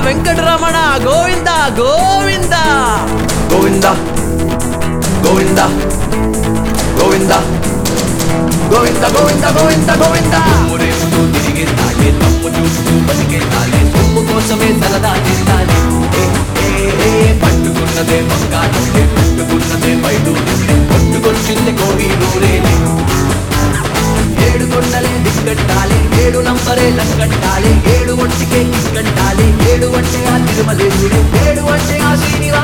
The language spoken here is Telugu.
వెంకటరమణ గోవింద గోవింద గోవింద గోవింద గోవింద గోవింద గోవింద గోవింద గోవింద ఊరేస్తూ తిరిగి తాగే తప్పు చూస్తూ బతికే తాగే సొమ్ము కోసమే సరదా తిరగాలి ఏ, ఏ, ఏ, పట్టుకున్నదే బంగారం పట్టుకున్నదే బయట కొట్టుకొచ్చింది కోహినూరేలే ఏడు కొండలే దిక్కట్టాలి ఏడు నంబరే లక్కట్టాలి ఏడు ఒంటికే కిక్కట్టాలి ఏడు అంటే ఆ తిరుమలేశుడు ఏడు అంటే ఆ శ్రీనివాసుడు